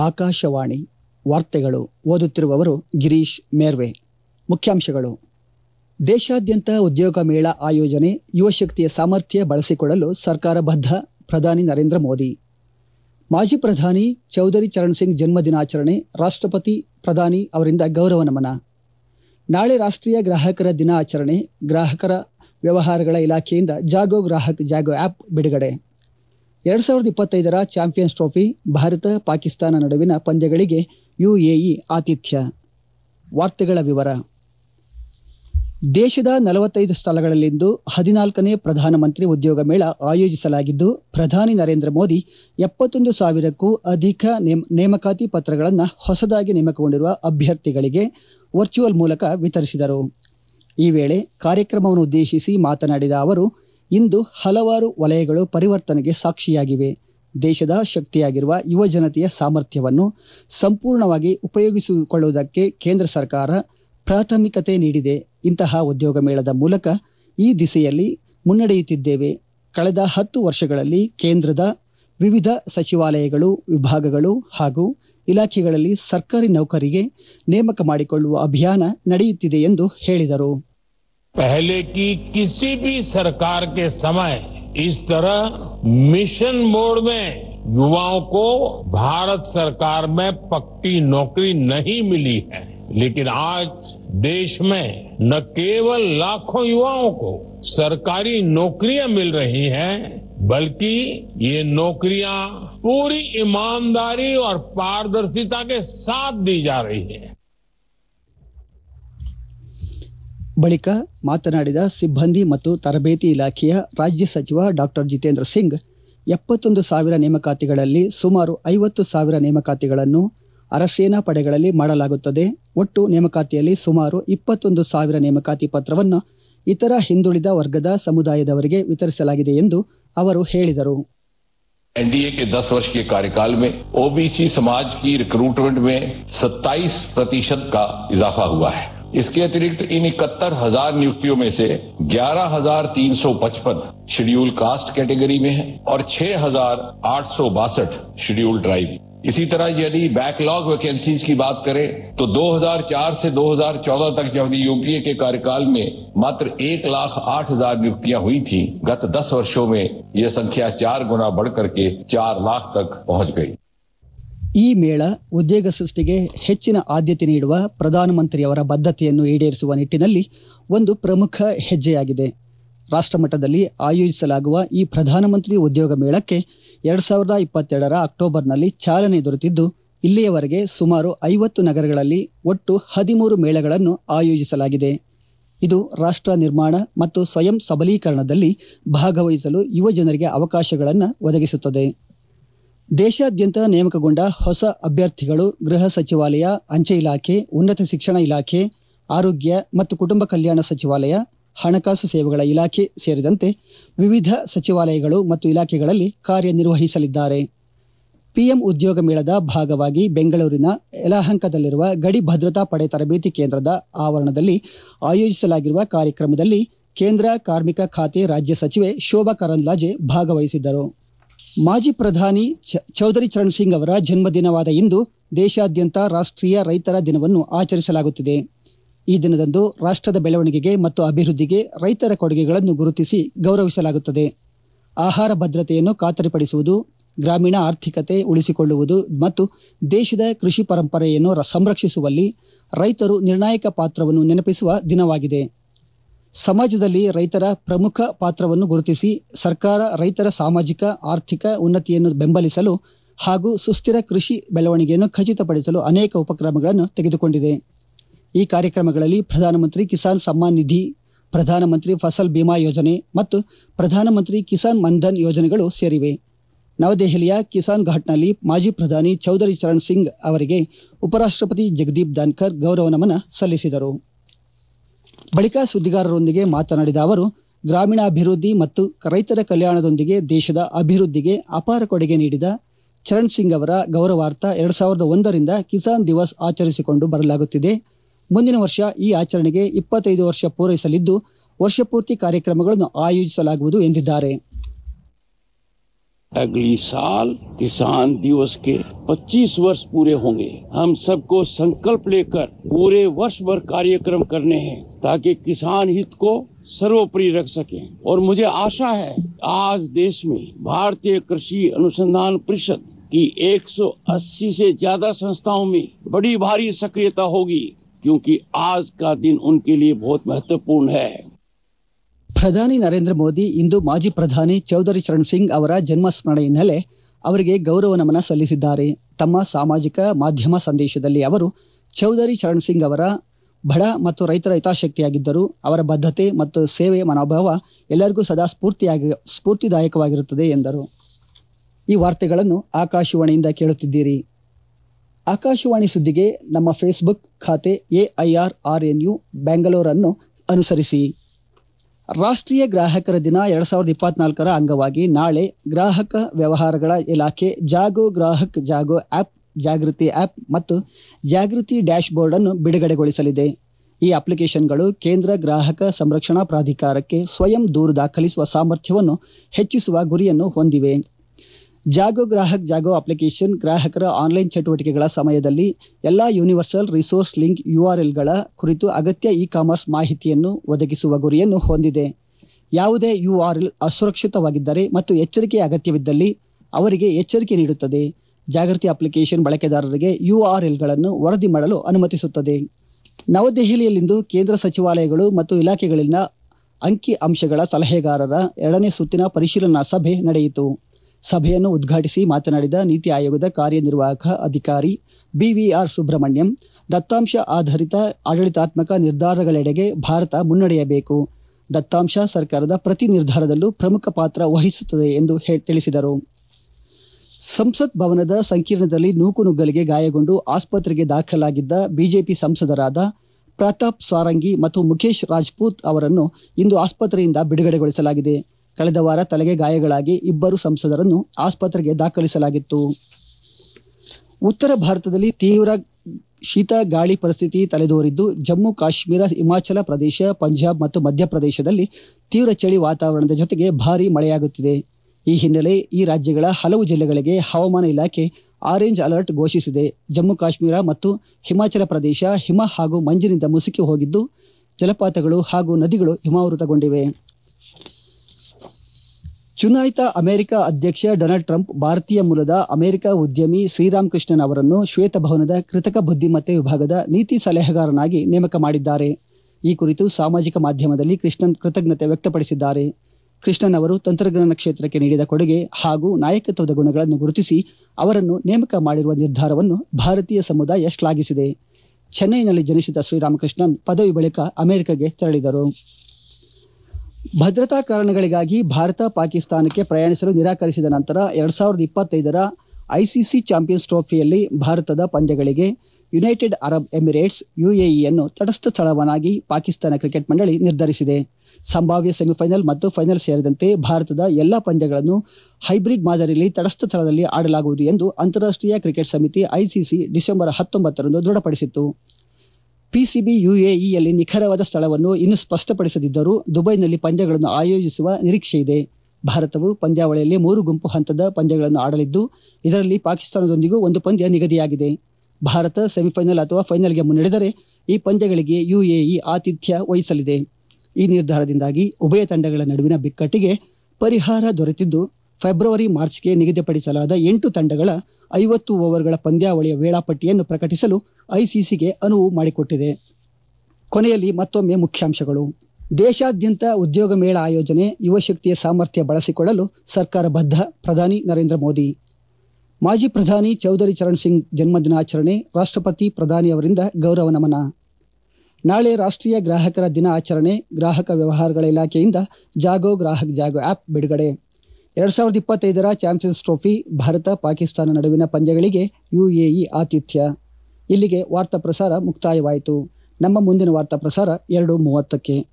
ಆಕಾಶವಾಣಿ ವಾರ್ತೆಗಳು ಓದುತ್ತಿರುವವರು ಗಿರೀಶ್ ಮೇರ್ವೆ ಮುಖ್ಯಾಂಶಗಳು ದೇಶಾದ್ಯಂತ ಉದ್ಯೋಗ ಮೇಳ ಆಯೋಜನೆ ಯುವಶಕ್ತಿಯ ಸಾಮರ್ಥ್ಯ ಬಳಸಿಕೊಳ್ಳಲು ಸರ್ಕಾರ ಬದ್ಧ ಪ್ರಧಾನಿ ನರೇಂದ್ರ ಮೋದಿ ಮಾಜಿ ಪ್ರಧಾನಿ ಚೌಧರಿ ಚರಣ್ ಸಿಂಗ್ ಜನ್ಮದಿನಾಚರಣೆ ರಾಷ್ಟಪತಿ ಪ್ರಧಾನಿ ಅವರಿಂದ ಗೌರವ ನಮನ ನಾಳೆ ರಾಷ್ಟೀಯ ಗ್ರಾಹಕರ ದಿನ ಆಚರಣೆ ಗ್ರಾಹಕರ ವ್ಯವಹಾರಗಳ ಇಲಾಖೆಯಿಂದ ಜಾಗೋ ಗ್ರಾಹಕ್ ಜಾಗೋ ಆಪ್ ಬಿಡುಗಡೆ ಎರಡ್ ಸಾವಿರದ ಇಪ್ಪತ್ತೈದರ ಚಾಂಪಿಯನ್ಸ್ ಟ್ರೋಫಿ ಭಾರತ ಪಾಕಿಸ್ತಾನ ನಡುವಿನ ಪಂದ್ಯಗಳಿಗೆ ಯುಎಇ ಆತಿಥ್ಯ ವಾರ್ತೆಗಳ ವಿವರ ದೇಶದ ನಲವತ್ತೈದು ಸ್ಥಳಗಳಲ್ಲಿಂದು ಹದಿನಾಲ್ಕನೇ ಪ್ರಧಾನಮಂತ್ರಿ ಉದ್ಯೋಗ ಮೇಳ ಆಯೋಜಿಸಲಾಗಿದ್ದು ಪ್ರಧಾನಿ ನರೇಂದ್ರ ಮೋದಿ ಎಪ್ಪತ್ತೊಂದು ಸಾವಿರಕ್ಕೂ ಅಧಿಕ ನೇಮಕಾತಿ ಪತ್ರಗಳನ್ನು ಹೊಸದಾಗಿ ನೇಮಕಗೊಂಡಿರುವ ಅಭ್ಯರ್ಥಿಗಳಿಗೆ ವರ್ಚುವಲ್ ಮೂಲಕ ವಿತರಿಸಿದರು ಈ ವೇಳೆ ಕಾರ್ಯಕ್ರಮವನ್ನು ಉದ್ದೇಶಿಸಿ ಮಾತನಾಡಿದ ಅವರು ಇಂದು ಹಲವಾರು ವಲಯಗಳು ಪರಿವರ್ತನೆಗೆ ಸಾಕ್ಷಿಯಾಗಿವೆ ದೇಶದ ಶಕ್ತಿಯಾಗಿರುವ ಯುವ ಜನತೆಯ ಸಾಮರ್ಥ್ಯವನ್ನು ಸಂಪೂರ್ಣವಾಗಿ ಉಪಯೋಗಿಸಿಕೊಳ್ಳುವುದಕ್ಕೆ ಕೇಂದ್ರ ಸರ್ಕಾರ ಪ್ರಾಥಮಿಕತೆ ನೀಡಿದೆ ಇಂತಹ ಉದ್ಯೋಗ ಮೇಳದ ಮೂಲಕ ಈ ದಿಸೆಯಲ್ಲಿ ಮುನ್ನಡೆಯುತ್ತಿದ್ದೇವೆ ಕಳೆದ ಹತ್ತು ವರ್ಷಗಳಲ್ಲಿ ಕೇಂದ್ರದ ವಿವಿಧ ಸಚಿವಾಲಯಗಳು ವಿಭಾಗಗಳು ಹಾಗೂ ಇಲಾಖೆಗಳಲ್ಲಿ ಸರ್ಕಾರಿ ನೌಕರಿಗೆ ನೇಮಕ ಮಾಡಿಕೊಳ್ಳುವ ಅಭಿಯಾನ ನಡೆಯುತ್ತಿದೆ ಎಂದು ಹೇಳಿದರು पहले की किसी भी सरकार के समय इस तरह मिशन मोड में युवाओं को भारत सरकार में पक्की नौकरी नहीं मिली है लेकिन आज देश में न केवल लाखों युवाओं को सरकारी नौकरियां मिल रही हैं बल्कि ये नौकरियां पूरी ईमानदारी और पारदर्शिता के साथ दी जा रही है ಬಳಿಕ ಮಾತನಾಡಿದ ಸಿಬ್ಬಂದಿ ಮತ್ತು ತರಬೇತಿ ಇಲಾಖೆಯ ರಾಜ್ಯ ಸಚಿವ ಡಾ ಜಿತೇಂದ್ರ ಸಿಂಗ್ ಎಪ್ಪತ್ತೊಂದು ಸಾವಿರ ನೇಮಕಾತಿಗಳಲ್ಲಿ ಸುಮಾರು ಐವತ್ತು ಸಾವಿರ ನೇಮಕಾತಿಗಳನ್ನು ಅರಸೇನಾ ಪಡೆಗಳಲ್ಲಿ ಮಾಡಲಾಗುತ್ತದೆ ಒಟ್ಟು ನೇಮಕಾತಿಯಲ್ಲಿ ಸುಮಾರು ಇಪ್ಪತ್ತೊಂದು ಸಾವಿರ ನೇಮಕಾತಿ ಪತ್ರವನ್ನು ಇತರ ಹಿಂದುಳಿದ ವರ್ಗದ ಸಮುದಾಯದವರಿಗೆ ವಿತರಿಸಲಾಗಿದೆ ಎಂದು ಅವರು ಹೇಳಿದರು एनडीए के 10 वर्ष के कार्यकाल में ओबीसी समाज की रिक्रूटमेंट में 27 प्रतिशत का इजाफा हुआ है इसके अतिरिक्त इन इकहत्तर हजार नियुक्तियों में से ग्यारह हजार तीन सौ पचपन शेड्यूल कास्ट कैटेगरी में है और छह हजार आठ सौ बासठ शेड्यूल ट्राइब इसी तरह यदि बैकलॉग वैकेंसीज की बात करें तो 2004 से 2014 तक जब यूपीए के कार्यकाल में मात्र एक लाख आठ हजार नियुक्तियां हुई थी गत दस वर्षों में यह संख्या चार गुना बढ़कर के चार लाख तक पहुंच गई ಈ ಮೇಳ ಉದ್ಯೋಗ ಸೃಷ್ಟಿಗೆ ಹೆಚ್ಚಿನ ಆದ್ಯತೆ ನೀಡುವ ಪ್ರಧಾನಮಂತ್ರಿಯವರ ಬದ್ಧತೆಯನ್ನು ಈಡೇರಿಸುವ ನಿಟ್ಟಿನಲ್ಲಿ ಒಂದು ಪ್ರಮುಖ ಹೆಜ್ಜೆಯಾಗಿದೆ ರಾಷ್ಟಮಟ್ಟದಲ್ಲಿ ಆಯೋಜಿಸಲಾಗುವ ಈ ಪ್ರಧಾನಮಂತ್ರಿ ಉದ್ಯೋಗ ಮೇಳಕ್ಕೆ ಎರಡ್ ಸಾವಿರದ ಇಪ್ಪತ್ತೆರಡರ ಅಕ್ಟೋಬರ್ನಲ್ಲಿ ಚಾಲನೆ ದೊರೆತಿದ್ದು ಇಲ್ಲಿಯವರೆಗೆ ಸುಮಾರು ಐವತ್ತು ನಗರಗಳಲ್ಲಿ ಒಟ್ಟು ಹದಿಮೂರು ಮೇಳಗಳನ್ನು ಆಯೋಜಿಸಲಾಗಿದೆ ಇದು ರಾಷ್ಟ ನಿರ್ಮಾಣ ಮತ್ತು ಸ್ವಯಂ ಸಬಲೀಕರಣದಲ್ಲಿ ಭಾಗವಹಿಸಲು ಯುವ ಜನರಿಗೆ ಅವಕಾಶಗಳನ್ನು ಒದಗಿಸುತ್ತದೆ ದೇಶಾದ್ಯಂತ ನೇಮಕಗೊಂಡ ಹೊಸ ಅಭ್ಯರ್ಥಿಗಳು ಗೃಹ ಸಚಿವಾಲಯ ಅಂಚೆ ಇಲಾಖೆ ಉನ್ನತ ಶಿಕ್ಷಣ ಇಲಾಖೆ ಆರೋಗ್ಯ ಮತ್ತು ಕುಟುಂಬ ಕಲ್ಯಾಣ ಸಚಿವಾಲಯ ಹಣಕಾಸು ಸೇವೆಗಳ ಇಲಾಖೆ ಸೇರಿದಂತೆ ವಿವಿಧ ಸಚಿವಾಲಯಗಳು ಮತ್ತು ಇಲಾಖೆಗಳಲ್ಲಿ ಕಾರ್ಯನಿರ್ವಹಿಸಲಿದ್ದಾರೆ ಪಿಎಂ ಉದ್ಯೋಗ ಮೇಳದ ಭಾಗವಾಗಿ ಬೆಂಗಳೂರಿನ ಯಲಹಂಕದಲ್ಲಿರುವ ಗಡಿ ಭದ್ರತಾ ಪಡೆ ತರಬೇತಿ ಕೇಂದ್ರದ ಆವರಣದಲ್ಲಿ ಆಯೋಜಿಸಲಾಗಿರುವ ಕಾರ್ಯಕ್ರಮದಲ್ಲಿ ಕೇಂದ್ರ ಕಾರ್ಮಿಕ ಖಾತೆ ರಾಜ್ಯ ಸಚಿವೆ ಶೋಭಾ ಕರಂದ್ಲಾಜೆ ಭಾಗವಹಿಸಿದ್ದರು ಮಾಜಿ ಪ್ರಧಾನಿ ಚೌಧರಿ ಚರಣ್ ಸಿಂಗ್ ಅವರ ಜನ್ಮದಿನವಾದ ಇಂದು ದೇಶಾದ್ಯಂತ ರಾಷ್ಟೀಯ ರೈತರ ದಿನವನ್ನು ಆಚರಿಸಲಾಗುತ್ತಿದೆ ಈ ದಿನದಂದು ರಾಷ್ಟದ ಬೆಳವಣಿಗೆಗೆ ಮತ್ತು ಅಭಿವೃದ್ಧಿಗೆ ರೈತರ ಕೊಡುಗೆಗಳನ್ನು ಗುರುತಿಸಿ ಗೌರವಿಸಲಾಗುತ್ತದೆ ಆಹಾರ ಭದ್ರತೆಯನ್ನು ಖಾತರಿಪಡಿಸುವುದು ಗ್ರಾಮೀಣ ಆರ್ಥಿಕತೆ ಉಳಿಸಿಕೊಳ್ಳುವುದು ಮತ್ತು ದೇಶದ ಕೃಷಿ ಪರಂಪರೆಯನ್ನು ಸಂರಕ್ಷಿಸುವಲ್ಲಿ ರೈತರು ನಿರ್ಣಾಯಕ ಪಾತ್ರವನ್ನು ನೆನಪಿಸುವ ದಿನವಾಗಿದೆ ಸಮಾಜದಲ್ಲಿ ರೈತರ ಪ್ರಮುಖ ಪಾತ್ರವನ್ನು ಗುರುತಿಸಿ ಸರ್ಕಾರ ರೈತರ ಸಾಮಾಜಿಕ ಆರ್ಥಿಕ ಉನ್ನತಿಯನ್ನು ಬೆಂಬಲಿಸಲು ಹಾಗೂ ಸುಸ್ಥಿರ ಕೃಷಿ ಬೆಳವಣಿಗೆಯನ್ನು ಖಚಿತಪಡಿಸಲು ಅನೇಕ ಉಪಕ್ರಮಗಳನ್ನು ತೆಗೆದುಕೊಂಡಿದೆ ಈ ಕಾರ್ಯಕ್ರಮಗಳಲ್ಲಿ ಪ್ರಧಾನಮಂತ್ರಿ ಕಿಸಾನ್ ಸಮ್ಮಾನ್ ನಿಧಿ ಪ್ರಧಾನಮಂತ್ರಿ ಫಸಲ್ ಬಿಮಾ ಯೋಜನೆ ಮತ್ತು ಪ್ರಧಾನಮಂತ್ರಿ ಕಿಸಾನ್ ಮನ್ಧನ್ ಯೋಜನೆಗಳು ಸೇರಿವೆ ನವದೆಹಲಿಯ ಕಿಸಾನ್ ಘಾಟ್ನಲ್ಲಿ ಮಾಜಿ ಪ್ರಧಾನಿ ಚೌಧರಿ ಚರಣ್ ಸಿಂಗ್ ಅವರಿಗೆ ಉಪರಾಷ್ಟಪತಿ ಜಗದೀಪ್ ಧನ್ಕರ್ ಗೌರವ ನಮನ ಸಲ್ಲಿಸಿದರು ಬಳಿಕ ಸುದ್ದಿಗಾರರೊಂದಿಗೆ ಮಾತನಾಡಿದ ಅವರು ಗ್ರಾಮೀಣಾಭಿವೃದ್ಧಿ ಮತ್ತು ರೈತರ ಕಲ್ಯಾಣದೊಂದಿಗೆ ದೇಶದ ಅಭಿವೃದ್ಧಿಗೆ ಅಪಾರ ಕೊಡುಗೆ ನೀಡಿದ ಚರಣ್ ಸಿಂಗ್ ಅವರ ಗೌರವಾರ್ಥ ಎರಡ್ ಸಾವಿರದ ಒಂದರಿಂದ ಕಿಸಾನ್ ದಿವಸ್ ಆಚರಿಸಿಕೊಂಡು ಬರಲಾಗುತ್ತಿದೆ ಮುಂದಿನ ವರ್ಷ ಈ ಆಚರಣೆಗೆ ಇಪ್ಪತ್ತೈದು ವರ್ಷ ಪೂರೈಸಲಿದ್ದು ವರ್ಷಪೂರ್ತಿ ಕಾರ್ಯಕ್ರಮಗಳನ್ನು ಆಯೋಜಿಸಲಾಗುವುದು ಎಂದಿದ್ದಾರೆ अगली साल किसान दिवस के 25 वर्ष पूरे होंगे हम सबको संकल्प लेकर पूरे वर्ष भर कार्यक्रम करने हैं ताकि किसान हित को सर्वोपरि रख सकें और मुझे आशा है आज देश में भारतीय कृषि अनुसंधान परिषद की 180 से ज्यादा संस्थाओं में बड़ी भारी सक्रियता होगी क्योंकि आज का दिन उनके लिए बहुत महत्वपूर्ण है ಪ್ರಧಾನಿ ನರೇಂದ್ರ ಮೋದಿ ಇಂದು ಮಾಜಿ ಪ್ರಧಾನಿ ಚೌಧರಿ ಚರಣ್ ಸಿಂಗ್ ಅವರ ಜನ್ಮ ಸ್ಮರಣೆ ಹಿನ್ನೆಲೆ ಅವರಿಗೆ ಗೌರವ ನಮನ ಸಲ್ಲಿಸಿದ್ದಾರೆ ತಮ್ಮ ಸಾಮಾಜಿಕ ಮಾಧ್ಯಮ ಸಂದೇಶದಲ್ಲಿ ಅವರು ಚೌಧರಿ ಚರಣ್ ಸಿಂಗ್ ಅವರ ಬಡ ಮತ್ತು ರೈತರ ಹಿತಾಸಕ್ತಿಯಾಗಿದ್ದರು ಅವರ ಬದ್ಧತೆ ಮತ್ತು ಸೇವೆ ಮನೋಭಾವ ಎಲ್ಲರಿಗೂ ಸದಾ ಸ್ಫೂರ್ತಿಯಾಗಿ ಸ್ಫೂರ್ತಿದಾಯಕವಾಗಿರುತ್ತದೆ ಎಂದರು ಈ ವಾರ್ತೆಗಳನ್ನು ಆಕಾಶವಾಣಿಯಿಂದ ಕೇಳುತ್ತಿದ್ದೀರಿ ಆಕಾಶವಾಣಿ ಸುದ್ದಿಗೆ ನಮ್ಮ ಫೇಸ್ಬುಕ್ ಖಾತೆ ಎಐಆರ್ ಆರ್ಎನ್ಯು ಬೆಂಗಳೂರನ್ನು ಅನುಸರಿಸಿ ರಾಷ್ಟ್ರೀಯ ಗ್ರಾಹಕರ ದಿನ ಎರಡ್ ಸಾವಿರದ ಇಪ್ಪತ್ನಾಲ್ಕರ ಅಂಗವಾಗಿ ನಾಳೆ ಗ್ರಾಹಕ ವ್ಯವಹಾರಗಳ ಇಲಾಖೆ ಜಾಗೋ ಗ್ರಾಹಕ್ ಜಾಗೋ ಆಪ್ ಜಾಗೃತಿ ಆಪ್ ಮತ್ತು ಜಾಗೃತಿ ಡ್ಯಾಶ್ ಬೋರ್ಡ್ ಅನ್ನು ಬಿಡುಗಡೆಗೊಳಿಸಲಿದೆ ಈ ಅಪ್ಲಿಕೇಶನ್ಗಳು ಕೇಂದ್ರ ಗ್ರಾಹಕ ಸಂರಕ್ಷಣಾ ಪ್ರಾಧಿಕಾರಕ್ಕೆ ಸ್ವಯಂ ದೂರು ದಾಖಲಿಸುವ ಸಾಮರ್ಥ್ಯವನ್ನು ಹೆಚ್ಚಿಸುವ ಗುರಿಯನ್ನು ಹೊಂದಿವೆ ಜಾಗೋ ಗ್ರಾಹಕ್ ಜಾಗೋ ಅಪ್ಲಿಕೇಶನ್ ಗ್ರಾಹಕರ ಆನ್ಲೈನ್ ಚಟುವಟಿಕೆಗಳ ಸಮಯದಲ್ಲಿ ಎಲ್ಲಾ ಯೂನಿವರ್ಸಲ್ ರಿಸೋರ್ಸ್ ಲಿಂಕ್ ಯುಆರ್ಎಲ್ಗಳ ಕುರಿತು ಅಗತ್ಯ ಇ ಕಾಮರ್ಸ್ ಮಾಹಿತಿಯನ್ನು ಒದಗಿಸುವ ಗುರಿಯನ್ನು ಹೊಂದಿದೆ ಯಾವುದೇ ಯುಆರ್ಎಲ್ ಅಸುರಕ್ಷಿತವಾಗಿದ್ದರೆ ಮತ್ತು ಎಚ್ಚರಿಕೆ ಅಗತ್ಯವಿದ್ದಲ್ಲಿ ಅವರಿಗೆ ಎಚ್ಚರಿಕೆ ನೀಡುತ್ತದೆ ಜಾಗೃತಿ ಅಪ್ಲಿಕೇಶನ್ ಬಳಕೆದಾರರಿಗೆ ಯುಆರ್ಎಲ್ಗಳನ್ನು ವರದಿ ಮಾಡಲು ಅನುಮತಿಸುತ್ತದೆ ನವದೆಹಲಿಯಲ್ಲಿಂದು ಕೇಂದ್ರ ಸಚಿವಾಲಯಗಳು ಮತ್ತು ಇಲಾಖೆಗಳಲ್ಲಿನ ಅಂಕಿ ಅಂಶಗಳ ಸಲಹೆಗಾರರ ಎರಡನೇ ಸುತ್ತಿನ ಪರಿಶೀಲನಾ ಸಭೆ ನಡೆಯಿತು ಸಭೆಯನ್ನು ಉದ್ಘಾಟಿಸಿ ಮಾತನಾಡಿದ ನೀತಿ ಆಯೋಗದ ಕಾರ್ಯನಿರ್ವಾಹಕ ಅಧಿಕಾರಿ ಬಿವಿಆರ್ ಸುಬ್ರಹ್ಮಣ್ಯಂ ದತ್ತಾಂಶ ಆಧಾರಿತ ಆಡಳಿತಾತ್ಮಕ ನಿರ್ಧಾರಗಳೆಡೆಗೆ ಭಾರತ ಮುನ್ನಡೆಯಬೇಕು ದತ್ತಾಂಶ ಸರ್ಕಾರದ ಪ್ರತಿ ನಿರ್ಧಾರದಲ್ಲೂ ಪ್ರಮುಖ ಪಾತ್ರ ವಹಿಸುತ್ತದೆ ಎಂದು ತಿಳಿಸಿದರು ಸಂಸತ್ ಭವನದ ಸಂಕೀರ್ಣದಲ್ಲಿ ನೂಕುನುಗ್ಗಲಿಗೆ ಗಾಯಗೊಂಡು ಆಸ್ಪತ್ರೆಗೆ ದಾಖಲಾಗಿದ್ದ ಬಿಜೆಪಿ ಸಂಸದರಾದ ಪ್ರತಾಪ್ ಸಾರಂಗಿ ಮತ್ತು ಮುಖೇಶ್ ರಾಜ್ಪೂತ್ ಅವರನ್ನು ಇಂದು ಆಸ್ಪತ್ರೆಯಿಂದ ಬಿಡುಗಡೆಗೊಳಿಸಲಾಗಿದೆ ಕಳೆದ ವಾರ ತಲೆಗೆ ಗಾಯಗಳಾಗಿ ಇಬ್ಬರು ಸಂಸದರನ್ನು ಆಸ್ಪತ್ರೆಗೆ ದಾಖಲಿಸಲಾಗಿತ್ತು ಉತ್ತರ ಭಾರತದಲ್ಲಿ ತೀವ್ರ ಶೀತ ಗಾಳಿ ಪರಿಸ್ಥಿತಿ ತಲೆದೋರಿದ್ದು ಜಮ್ಮು ಕಾಶ್ಮೀರ ಹಿಮಾಚಲ ಪ್ರದೇಶ ಪಂಜಾಬ್ ಮತ್ತು ಮಧ್ಯಪ್ರದೇಶದಲ್ಲಿ ತೀವ್ರ ಚಳಿ ವಾತಾವರಣದ ಜೊತೆಗೆ ಭಾರೀ ಮಳೆಯಾಗುತ್ತಿದೆ ಈ ಹಿನ್ನೆಲೆ ಈ ರಾಜ್ಯಗಳ ಹಲವು ಜಿಲ್ಲೆಗಳಿಗೆ ಹವಾಮಾನ ಇಲಾಖೆ ಆರೆಂಜ್ ಅಲರ್ಟ್ ಘೋಷಿಸಿದೆ ಜಮ್ಮು ಕಾಶ್ಮೀರ ಮತ್ತು ಹಿಮಾಚಲ ಪ್ರದೇಶ ಹಿಮ ಹಾಗೂ ಮಂಜಿನಿಂದ ಮುಸುಕಿ ಹೋಗಿದ್ದು ಜಲಪಾತಗಳು ಹಾಗೂ ನದಿಗಳು ಹಿಮಾವೃತಗೊಂಡಿವೆ ಚುನಾಯಿತ ಅಮೆರಿಕ ಅಧ್ಯಕ್ಷ ಡೊನಾಲ್ಡ್ ಟ್ರಂಪ್ ಭಾರತೀಯ ಮೂಲದ ಅಮೆರಿಕ ಉದ್ಯಮಿ ಶ್ರೀರಾಮ್ ಕೃಷ್ಣನ್ ಅವರನ್ನು ಶ್ವೇತಭವನದ ಕೃತಕ ಬುದ್ದಿಮತ್ತೆ ವಿಭಾಗದ ನೀತಿ ಸಲಹೆಗಾರನಾಗಿ ನೇಮಕ ಮಾಡಿದ್ದಾರೆ ಈ ಕುರಿತು ಸಾಮಾಜಿಕ ಮಾಧ್ಯಮದಲ್ಲಿ ಕೃಷ್ಣನ್ ಕೃತಜ್ಞತೆ ವ್ಯಕ್ತಪಡಿಸಿದ್ದಾರೆ ಕೃಷ್ಣನ್ ಅವರು ತಂತ್ರಜ್ಞಾನ ಕ್ಷೇತ್ರಕ್ಕೆ ನೀಡಿದ ಕೊಡುಗೆ ಹಾಗೂ ನಾಯಕತ್ವದ ಗುಣಗಳನ್ನು ಗುರುತಿಸಿ ಅವರನ್ನು ನೇಮಕ ಮಾಡಿರುವ ನಿರ್ಧಾರವನ್ನು ಭಾರತೀಯ ಸಮುದಾಯ ಶ್ಲಾಘಿಸಿದೆ ಚೆನ್ನೈನಲ್ಲಿ ಜನಿಸಿದ ಶ್ರೀರಾಮಕೃಷ್ಣನ್ ಪದವಿ ಬಳಿಕ ಅಮೆರಿಕಗೆ ತೆರಳಿದರು ಭದ್ರತಾ ಕಾರಣಗಳಿಗಾಗಿ ಭಾರತ ಪಾಕಿಸ್ತಾನಕ್ಕೆ ಪ್ರಯಾಣಿಸಲು ನಿರಾಕರಿಸಿದ ನಂತರ ಎರಡ್ ಸಾವಿರದ ಇಪ್ಪತ್ತೈದರ ಐಸಿಸಿ ಚಾಂಪಿಯನ್ಸ್ ಟ್ರೋಫಿಯಲ್ಲಿ ಭಾರತದ ಪಂದ್ಯಗಳಿಗೆ ಯುನೈಟೆಡ್ ಅರಬ್ ಎಮಿರೇಟ್ಸ್ ಯುಎಇಯನ್ನು ತಟಸ್ಥ ಸ್ಥಳವನ್ನಾಗಿ ಪಾಕಿಸ್ತಾನ ಕ್ರಿಕೆಟ್ ಮಂಡಳಿ ನಿರ್ಧರಿಸಿದೆ ಸಂಭಾವ್ಯ ಸೆಮಿಫೈನಲ್ ಮತ್ತು ಫೈನಲ್ ಸೇರಿದಂತೆ ಭಾರತದ ಎಲ್ಲಾ ಪಂದ್ಯಗಳನ್ನು ಹೈಬ್ರಿಡ್ ಮಾದರಿಯಲ್ಲಿ ತಟಸ್ಥ ಸ್ಥಳದಲ್ಲಿ ಆಡಲಾಗುವುದು ಎಂದು ಅಂತಾರಾಷ್ಟೀಯ ಕ್ರಿಕೆಟ್ ಸಮಿತಿ ಐಸಿಸಿ ಡಿಸೆಂಬರ್ ಹತ್ತೊಂಬತ್ತರಂದು ದೃಢಪಡಿಸಿತ್ತು ಪಿಸಿಬಿ ಯುಎಇಯಲ್ಲಿ ನಿಖರವಾದ ಸ್ಥಳವನ್ನು ಇನ್ನೂ ಸ್ಪಷ್ಟಪಡಿಸದಿದ್ದರೂ ದುಬೈನಲ್ಲಿ ಪಂದ್ಯಗಳನ್ನು ಆಯೋಜಿಸುವ ನಿರೀಕ್ಷೆಯಿದೆ ಭಾರತವು ಪಂದ್ಯಾವಳಿಯಲ್ಲಿ ಮೂರು ಗುಂಪು ಹಂತದ ಪಂದ್ಯಗಳನ್ನು ಆಡಲಿದ್ದು ಇದರಲ್ಲಿ ಪಾಕಿಸ್ತಾನದೊಂದಿಗೂ ಒಂದು ಪಂದ್ಯ ನಿಗದಿಯಾಗಿದೆ ಭಾರತ ಸೆಮಿಫೈನಲ್ ಅಥವಾ ಫೈನಲ್ಗೆ ಮುನ್ನಡೆದರೆ ಈ ಪಂದ್ಯಗಳಿಗೆ ಯುಎಇ ಆತಿಥ್ಯ ವಹಿಸಲಿದೆ ಈ ನಿರ್ಧಾರದಿಂದಾಗಿ ಉಭಯ ತಂಡಗಳ ನಡುವಿನ ಬಿಕ್ಕಟ್ಟಿಗೆ ಪರಿಹಾರ ದೊರೆತಿದ್ದು ಫೆಬ್ರವರಿ ಮಾರ್ಚ್ಗೆ ನಿಗದಿಪಡಿಸಲಾದ ಎಂಟು ತಂಡಗಳ ಐವತ್ತು ಓವರ್ಗಳ ಪಂದ್ಯಾವಳಿಯ ವೇಳಾಪಟ್ಟಿಯನ್ನು ಪ್ರಕಟಿಸಲು ಐಸಿಸಿಗೆ ಅನುವು ಮಾಡಿಕೊಟ್ಟಿದೆ ಕೊನೆಯಲ್ಲಿ ಮತ್ತೊಮ್ಮೆ ಮುಖ್ಯಾಂಶಗಳು ದೇಶಾದ್ಯಂತ ಉದ್ಯೋಗ ಮೇಳ ಆಯೋಜನೆ ಯುವಶಕ್ತಿಯ ಸಾಮರ್ಥ್ಯ ಬಳಸಿಕೊಳ್ಳಲು ಸರ್ಕಾರ ಬದ್ಧ ಪ್ರಧಾನಿ ನರೇಂದ್ರ ಮೋದಿ ಮಾಜಿ ಪ್ರಧಾನಿ ಚೌಧರಿ ಚರಣ್ ಸಿಂಗ್ ಜನ್ಮದಿನಾಚರಣೆ ರಾಷ್ಟ್ರಪತಿ ಪ್ರಧಾನಿ ಅವರಿಂದ ಗೌರವ ನಮನ ನಾಳೆ ರಾಷ್ಟ್ರೀಯ ಗ್ರಾಹಕರ ದಿನ ಆಚರಣೆ ಗ್ರಾಹಕ ವ್ಯವಹಾರಗಳ ಇಲಾಖೆಯಿಂದ ಜಾಗೋ ಗ್ರಾಹಕ್ ಜಾಗೋ ಆಪ್ ಬಿಡುಗಡೆ ಎರಡ್ ಸಾವಿರದ ಇಪ್ಪತ್ತೈದರ ಚಾಂಪಿಯನ್ಸ್ ಟ್ರೋಫಿ ಭಾರತ ಪಾಕಿಸ್ತಾನ ನಡುವಿನ ಪಂದ್ಯಗಳಿಗೆ ಯುಎಇ ಆತಿಥ್ಯ ಇಲ್ಲಿಗೆ ವಾರ್ತಾ ಪ್ರಸಾರ ಮುಕ್ತಾಯವಾಯಿತು ನಮ್ಮ ಮುಂದಿನ ವಾರ್ತಾ ಪ್ರಸಾರ ಎರಡು ಮೂವತ್ತಕ್ಕೆ